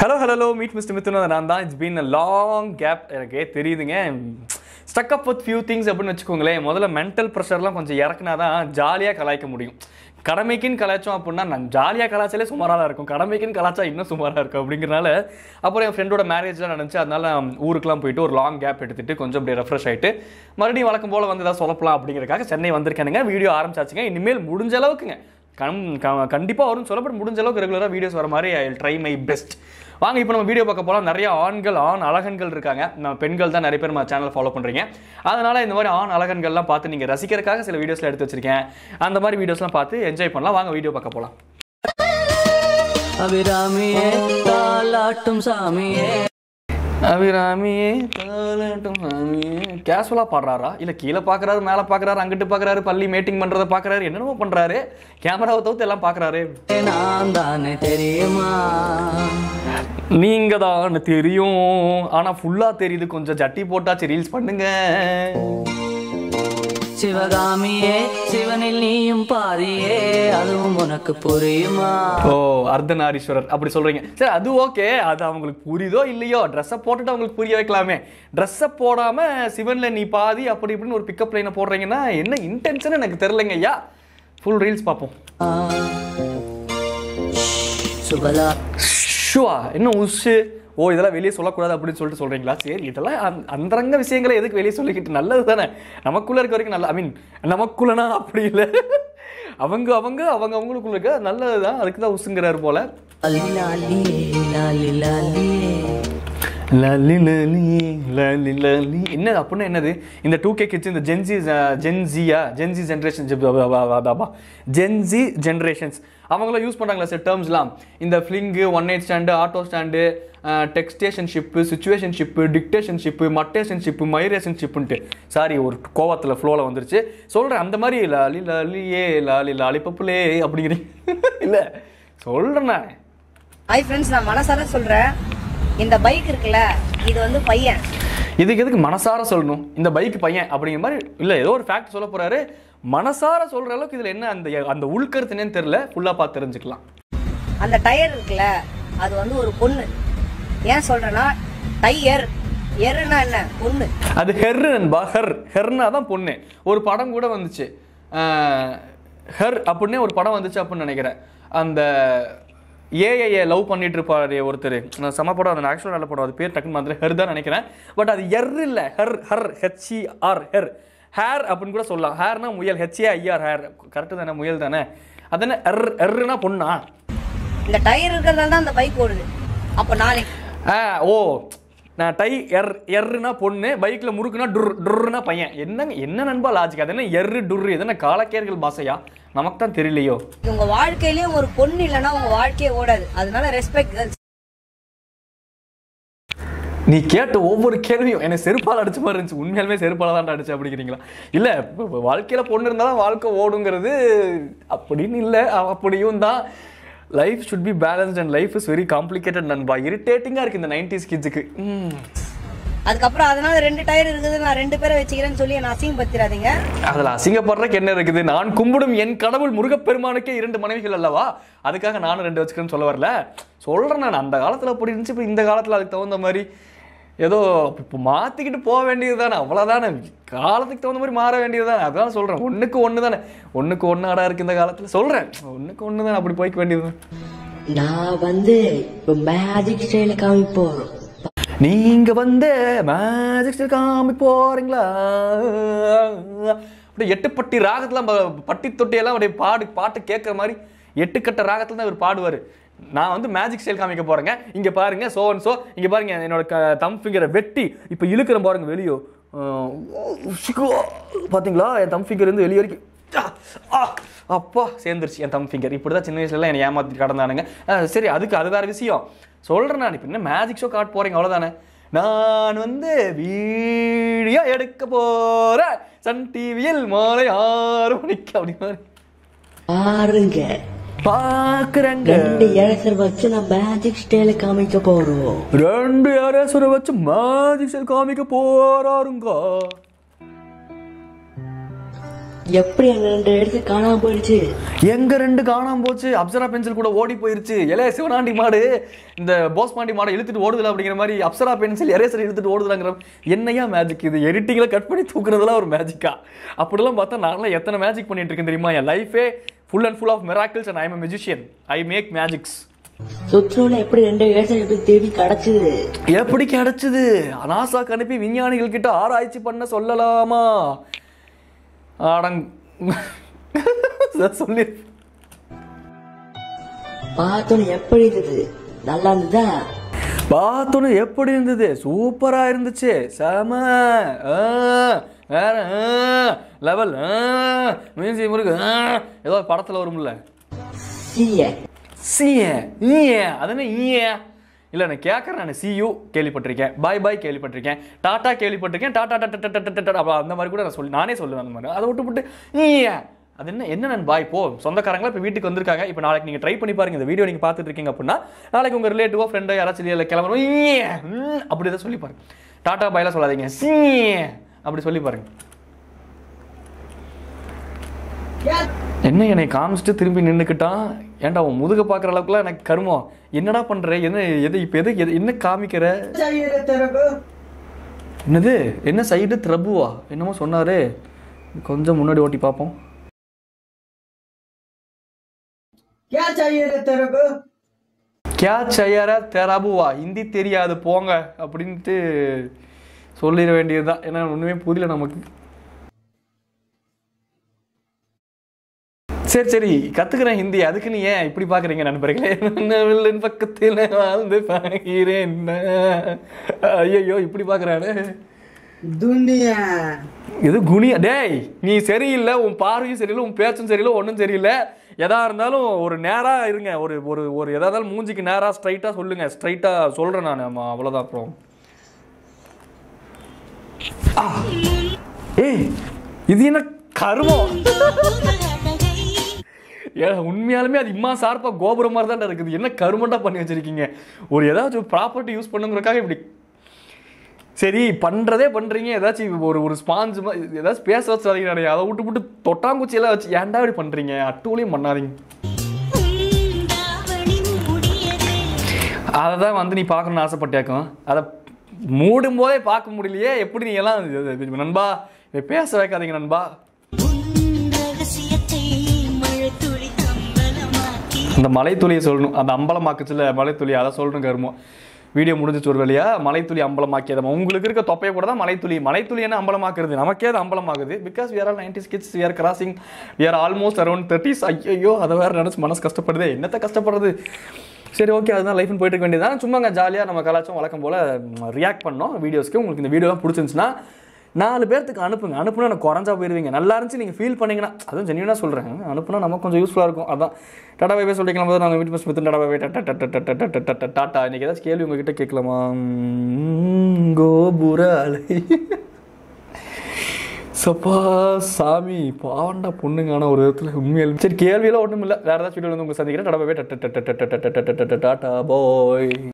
Hello hello meet mister Mithun நான் தான் it's been a long gap எனக்கே தெரியுதுங்க stuck up with few things அப்படின்னு வச்சுக்கோங்களேன் முதல்ல மென்டல் ப்ரெஷர்லாம் கொஞ்சம் இறக்குனா தான் ஜாலியாக கலாய்க்க முடியும் கடமைக்குன்னு கலாய்ச்சோம் அப்படின்னா நான் ஜாலியாக கலாச்சாலே சுமாராக தான் இருக்கும் கடமைக்குன்னு கலாச்சா இன்னும் சுமாராக இருக்கும் அப்படிங்கிறனால அப்புறம் என் ஃப்ரெண்டோட மேரேஜ்லாம் நடந்துச்சு அதனால ஊருக்குலாம் போயிட்டு ஒரு லாங் கேப் எடுத்துட்டு கொஞ்சம் அப்படியே ரெஃப்ரெஷ் ஆயிட்டு மறுபடியும் வழக்கம் போல் வந்து ஏதாவது சொல்லலாம் அப்படிங்கிறதுக்காக சென்னை வந்திருக்கானுங்க வீடியோ ஆரம்பிச்சாச்சுங்க இனிமேல் முடிஞ்ச அளவுக்குங்க கம் க- கண்டிப்பா வரும்னு சொல்ல பட் முடிஞ்ச அளவுக்கு ரெகுலராக வீடியோஸ் வர மாதிரி ஐ ட்ரை மை பெஸ்ட் வாங்க இப்போ நம்ம வீடியோ பார்க்க போகலாம் நிறைய ஆண்கள் ஆண் அழகன்கள் இருக்காங்க நம்ம பெண்கள் தான் நிறைய பேர் நம்ம சேனல் ஃபாலோ பண்ணுறீங்க அதனால இந்த மாதிரி ஆண் அழகன்கள்லாம் பார்த்து நீங்கள் ரசிக்கிறதுக்காக சில வீடியோஸ்லாம் எடுத்து வச்சிருக்கேன் அந்த மாதிரி வீடியோஸ்லாம் பார்த்து என்ஜாய் பண்ணலாம் வாங்க வீடியோ பார்க்க போகலாம் அபிராமியே தாலாட்டும் சாமியே அபிராமியே தாலாட்டும் சாமியே கேஷுவலாக பாடுறாரா இல்லை கீழே பார்க்குறாரு மேலே பார்க்குறாரு அங்கிட்டு பார்க்குறாரு பள்ளி மீட்டிங் பண்ணுறதை பார்க்குறாரு என்னென்னமோ பண்ணுறாரு கேமராவை தவிர்த்து எல்லாம் பார்க்குறாரு நான் தானே தெரியுமா நீங்க தான் தெரியும் ஆனா ஃபுல்லா தெரியுது கொஞ்சம் ஜட்டி போட்டாச்சு ரீல்ஸ் பண்ணுங்க சிவகாமியே சிவனில் நீயும் பாதியே அதுவும் உனக்கு புரியுமா ஓ அர்த்தநாரீஸ்வரர் அப்படி சொல்றீங்க சரி அது ஓகே அது அவங்களுக்கு புரியுதோ இல்லையோ ட்ரெஸ்ஸை போட்டுட்டு அவங்களுக்கு புரிய வைக்கலாமே ட்ரெஸ்ஸை போடாம சிவன்ல நீ பாதி அப்படி இப்படின்னு ஒரு பிக்கப் லைனை போடுறீங்கன்னா என்ன இன்டென்ஷன் எனக்கு தெரிலங்க ஐயா ஃபுல் ரீல்ஸ் பார்ப்போம் சுபலா ஷுவா என்ன உஷு ஓ இதெல்லாம் வெளியே சொல்லக்கூடாது அப்படின்னு சொல்லிட்டு சொல்றீங்களா சரி இதெல்லாம் அந்த- அந்தரங்க விஷயங்களை எதுக்கு வெளியே சொல்லிக்கிட்டு நல்லது தானே நமக்குள்ள இருக்க வரைக்கும் நல்ல ஐ மீன் நமக்குள்ளனா அப்படி இல்லை அவங்க அவங்க அவங்க அவங்களுக்குள்ள இருக்க நல்லது தான் அதுக்கு தான் உசுங்கிறாரு போல லாலி லாலியே லாலி லாலியே லலி லலி லலி லலி என்ன அப்படின்னா என்னது இந்த டூ கே கிட்ஸ் இந்த ஜென்சி ஜென்சியா ஜென்சி ஜென்ரேஷன் ஜென்சி ஜென்ரேஷன்ஸ் அவங்களாம் யூஸ் பண்ணுறாங்களா சார் டேர்ம்ஸ்லாம் இந்த fling one night stand auto stand textationship situationship dictationship மட்டேஷன்ஷிப்பு மைரேஷன்ஷிப்புன்ட்டு சாரி ஒரு கோவத்தில் ஃப்ளோவில் வந்துருச்சு சொல்கிறேன் அந்த மாதிரி லாலி லாலியே லாலி லாலி பப்புலே அப்படிங்கிறீங்க இல்லை சொல்கிறேன் நான் ஹாய் ஃப்ரெண்ட்ஸ் நான் மனசார சொல்றேன் இந்த பைக் இருக்குல்ல இது வந்து பையன் இதுக்கு எதுக்கு மனசார சொல்லணும் இந்த பைக் பையன் அப்படிங்கிற மாதிரி இல்லை ஏதோ ஒரு ஃபேக்ட் சொல்ல போறாரு மனசார சொல்ற அளவுக்கு இதுல என்ன அந்த அந்த உள்கருத்து என்னன்னு தெரியல ஃபுல்லா பார்த்து தெரிஞ்சுக்கலாம் அந்த டயர் இருக்குல்ல அது வந்து ஒரு பொண்ணு ஏன் சொல்றேன்னா டயர் எருனா என்ன பொண்ணு அது ஹெர் நண்பா ஹெர் ஹெர்னா தான் பொண்ணு ஒரு படம் கூட வந்துச்சு அஹ், ஹெர் அப்படின்னே ஒரு படம் வந்துச்சு அப்படின்னு நினைக்கிறேன் அந்த ஏஐஏ லவ் பண்ணிட்டு இருப்பாரு ஒருத்தர் நான் செம படம் அந்த ஆக்சுவலாக நல்ல படம் அது பேர் டக்குன்னு மாதிரி ஹெர் தான் நினைக்கிறேன் பட் அது எர் இல்லை her her H E R her hair அப்படின்னு கூட சொல்லலாம் ஹேர்னா முயல் ஹெச்ஏ ஐஆர் ஹேர் கரெக்டு தானே முயல் தானே அதென்ன எர் எர்னா பொண்ணா இந்த டயர் இருக்கிறதால தான் அந்த பைக் ஓடுது அப்போ நாளைக்கு ஆ ஓ நான் டை எர் எர்னா பொண்ணு பைக்ல முறுக்குனா டுர் டுர்னா பையன் என்னங்க என்ன நண்பா லாஜிக் அது என்ன எர்ரு டுர்ரு இது என்ன காலக்கேர்கள் பாசையா நமக்கு தான் தெரியலையோ உங்க வாழ்க்கையிலயும் ஒரு பொண்ணு இல்லைன்னா உங்க வாழ்க்கையே ஓடாது அதனால ரெஸ்பெக்ட் நீ கேட்ட ஒவ்வொரு கேள்வியும் எனக்கு செருப்பால் அடிச்ச மாதிரி இருந்துச்சு உண்மையாலுமே செருப்பால தான் அடிச்சு அப்படிங்கிறீங்களா இல்ல இப்ப- இப்ப வாழ்க்கையில பொண்ணு இருந்தா தான் வாழ்க்கை ஓடுங்கிறது அப்படின்னு இல்ல அப்படியும் தான் life should be balanced and life is very complicated நண்பா இரிட்டேட்டிங்கா இருக்கு இந்த நைன்டிஸ் கிட்ஸுக்கு ம் அதுக்கப்புறம் அதனால ரெண்டு டயர் இருக்குது நான் ரெண்டு பேரை வச்சுக்கிறேன்னு சொல்லி என்ன அசிங்கப்படுத்திடாதீங்க அதுல அசிங்கப்படுறதுக்கு என்ன இருக்குது நான் கும்பிடும் என் கடவுள் முருகப்பெருமானுக்கே இரண்டு மனைவிகள் அல்லவா அதுக்காக நானும் ரெண்டு வச்சுக்கிறேன்னு சொல்ல வரல சொல்றேன் நான் அந்த காலத்துல அப்படி இருந்துச்சு இப்போ இந்த காலத்துல அதுக்கு தகுந்த மாதிரி ஏதோ இப்போ மாத்திக்கிட்டு போக வேண்டியது தானே அவ்வளோதானே காலத்துக்கு தகுந்த மாதிரி மாற வேண்டியது தானே அதான் சொல்றேன் ஒண்ணுக்கு ஒன்று தானே ஒண்ணுக்கு ஒன்று ஆடா இருக்கு இந்த காலத்துல சொல்றேன் ஒண்ணுக்கு ஒன்று தானே அப்படி போய்க்க வேண்டியது நான் வந்து இப்போ மேஜிக் ஸ்டைல காமி போறோம் நீங்க வந்து மேஜிக் ஸ்டைல் காமி போறீங்களா அப்படியே எட்டுப்பட்டி ராகத்துல ப- பட்டி தொட்டியெல்லாம் அப்படியே பாடு பாட்டு கேட்குற மாதிரி எட்டுக்கட்ட ராகத்துல தான் இவர் பாடுவார் நான் வந்து மேஜிக் ஸ்டைல் காமிக்க போறேங்க இங்க பாருங்க சோ அண்ட் சோ இங்க பாருங்க என்னோட க- தம் ஃபிங்கரை வெட்டி இப்போ இழுக்கிறேன் பாருங்க வெளியோ அஹ், உஷ்கோ. பாத்தீங்களா என் தம் ஃபிங்கர் இருந்து வெளியே வரைக்கும் ஆ, ஆ, அப்பா சேர்ந்துருச்சு என் தம் ஃபிங்கர் இப்படி தான் சின்ன வயசுல என்னை ஏமாத்தி கடந்தானுங்க அஹ், சரி அதுக்கு அது வேற விஷயம் சொல்றேன் நான் இப்போ என்ன மேஜிக் ஷோ காட்ட போறீங்க அவ்வளவுதானே நான் வந்து வீடியோ எடுக்க போறேன் சன் டிவியில் மாலை ஆறு மணிக்கு அப்படி மாதிரி பாருங்க பாக்குறேங்க ரெண்டு இழசர் வச்சு நான் மேஜிக் ஸ்டைல காமிக்க போறோம் ரெண்டு அரசரை வச்சு மேஜிக் ஸ்டைல் காமிக்க போறாருங்க எப்படி அங்க ரெண்டு இடத்து காணாம போயிடுச்சு எங்க ரெண்டு காணாம போச்சு அப்சரா பென்சில் கூட ஓடி போயிருச்சு எலே சிவனாண்டி மாடு இந்த போஸ் பாண்டி மாடை இழுத்துட்டு ஓடுதல அப்படிங்கிற மாதிரி அப்சரா பென்சில் எரேசர் இழுத்துட்டு ஓடுதுலாங்கிற என்னையா மேஜிக் இது எடிட்டிங்ல கட் பண்ணி தூக்குறதுலாம் ஒரு மேஜிக்கா அப்படிலாம் பார்த்தா நான்லாம் எத்தனை மேஜிக் பண்ணிட்டு இருக்கேன் தெரியுமா என் லைஃபே full and full of miracles and I am musician I make magics சுற்றுல எப்படி ரெண்டு இடத்துல எப்படி தேடி கிடைச்சது எப்படி கிடைச்சது நாசாக்கு அனுப்பி விஞ்ஞானிகள் கிட்ட ஆராய்ச்சி பண்ண சொல்லலாமா ஆடங் சொல்லி பார்த்தோன்னு எப்படி இருந்தது நல்லா இருந்ததா பார்த்தோன்னு எப்படி இருந்தது சூப்பரா இருந்துச்சு செம ஆ, வேற லெவல் மியூசிக் முருகு ஆ, ஏதோ படத்துல வரும்ல சீய சீய ஈய அதனே ஈய இல்லை நான் கேட்குறேன் நான் சியூ கேள்விப்பட்டிருக்கேன் பாய் பாய் கேள்விப்பட்டிருக்கேன் டாட்டா கேள்விப்பட்டிருக்கேன் tata tata tata tata tata அப்போ அந்த மாதிரி கூட நான் சொல்லி நானே சொல்லுவேன் அந்த மாதிரி அதை விட்டு விட்டு ஈய அது என்ன என்ன நான் பாய் போ சொந்தக்காரங்களா இப்போ வீட்டுக்கு வந்திருக்காங்க இப்போ நாளைக்கு நீங்கள் ட்ரை பண்ணி பாருங்க இந்த வீடியோ நீங்கள் பார்த்துட்டு இருக்கீங்க அப்படின்னா நாளைக்கு உங்கள் ரிலேட்டிவோ ஃப்ரெண்டோ யாராச்சும் இல்லை கிளம்பணும் ஈய ம், அப்படி தான் சொல்லி பாருங்க டாட்டா பாய்லாம் சொல்லாதீங்க சீ அப்படி சொல்லி பாருங்க என்ன என்னை காமிச்சிட்டு திரும்பி நின்றுக்கிட்டான் ஏன்டா உன் முதுக பார்க்குற அளவுக்குலாம் எனக்கு கருமம் என்னடா பண்ற என்ன எது இப்போ எது எது என்ன காமிக்கிற என்னது என்ன சைடு திரபுவா என்னமோ சொன்னாரு கொஞ்சம் முன்னாடி ஓட்டி பார்ப்போம் क्या चाहिए रे तेरे को கியா செய்யற தெரபுவா ஹிந்தி தெரியாது போங்க அப்படின்ட்டு சொல்லிட வேண்டியதுதான் ஏன்னா ஒன்றுமே புரியல நமக்கு சரி சரி கத்துக்கிறேன் ஹிந்தி அதுக்கு நீ ஏன் இப்படி பாக்குறீங்க நண்பர்களே வில்லன் பக்கத்தில் வாழ்ந்து பார்க்கிறேன் ஐயோ இப்படி பாக்குறானு दुनिया இது குனியா டேய் நீ சரியில்லை உன் பார்வையும் சரியில்லை உன் பேச்சும் சரியில்லை ஒன்றும் சரியில்லை எதா இருந்தாலும் ஒரு நேரா இருங்க ஒரு ஒரு ஒரு எதா இருந்தாலும் மூஞ்சிக்கு நேரா ஸ்ட்ரைட்டா சொல்லுங்க ஸ்ட்ரைட்டா சொல்றேன் நான் ஆமா, அவ்வளவுதான் அப்புறம் ஆ. ஏய் இது என்ன கருமம் ஏன் உண்மையாலுமே அது இம்மா சார்பா கோபுரம் மாதிரி தான் இருக்குது என்ன கருமண்டா பண்ணி வச்சிருக்கீங்க ஒரு ஏதாச்சும் ப்ராப்பர்ட்டி யூஸ் பண்ணுங்கிறக்காக இப்படி சரி பண்றதே பண்றீங்க ஏதாச்சும் ஒரு ஒரு ஸ்பாஞ்ச் ஏதாச்சும் பேச வச்சாதீங்க அதை விட்டு விட்டு தொட்டாங்குச்சி எல்லாம் வச்சு ஏன்டா இப்படி பண்றீங்க அட்டூலையும் பண்ணாதீங்க அதை தான் வந்து நீ பார்க்கணும்னு ஆசைப்பட்டேக்கும் அதை மூடும் போதே பார்க்க முடியலையே எப்படி நீ எல்லாம் இது- இது- நண்பா இதை பேச வைக்காதீங்க நண்பா அந்த மலைத்துளியை சொல்லணும் அந்த அம்பலமாக்குச்சுல மலைத்துளி அதை சொல்லணும் கருமம் வீடியோ முடிஞ்சிச்சு ஒரு வழியா மலைத்துளி அம்பலமாக்கியது உங்களுக்கு இருக்க தொப்பையை கூட தான் மலைத்துளி மலைத்துளி என்ன அம்பலமாக்குறது நமக்கே அது அம்பலமாகுது because we are all 90s kids we are crossing we are almost around 30s ஐயோ அதை வேற நினைச்சு மனசு கஷ்டப்படுதே என்னத்த கஷ்டப்படுறது சரி ஓகே அதுதான் லைஃப்னு போயிட்டு இருக்க வேண்டியதான் சும்மாங்க ஜாலியாக நம்ம கலாச்சும் வழக்கம் போல் ரியாக்ட் பண்ணோம் வீடியோஸ்க்கு உங்களுக்கு இந்த வீடியோலாம் பிடிச்சிருந்துச்சுன்னா நாலு பேர்த்துக்கு அனுப்புங்க அனுப்புனா எனக்கு குறைஞ்சா போயிருவீங்க நல்லா இருந்துச்சு நீங்கள் ஃபீல் பண்ணீங்கன்னா அதுவும் ஜென்யூனாக சொல்கிறேன் அனுப்புனா நமக்கு கொஞ்சம் யூஸ்ஃபுல்லாக இருக்கும் அதான் டாடா பை பை சொல்லிக்கலாம் போது நாங்கள் வீட்டு bus Mithu tata bye tata tata இன்னைக்கு ஏதாச்சும் கேள்வி உங்ககிட்ட கேட்கலாமா உம், கோபுர அலை சப்பா சாமி பாவண்டா பொண்ணுங்கான ஒரு விதத்தில் உண்மையில் சரி கேள்வியெல்லாம் ஒன்றும் இல்லை வேறு ஏதாச்சும் வீடியோ வந்து உங்களை சந்திக்கிறேன் டாடா பை பை டாட்டா பாய்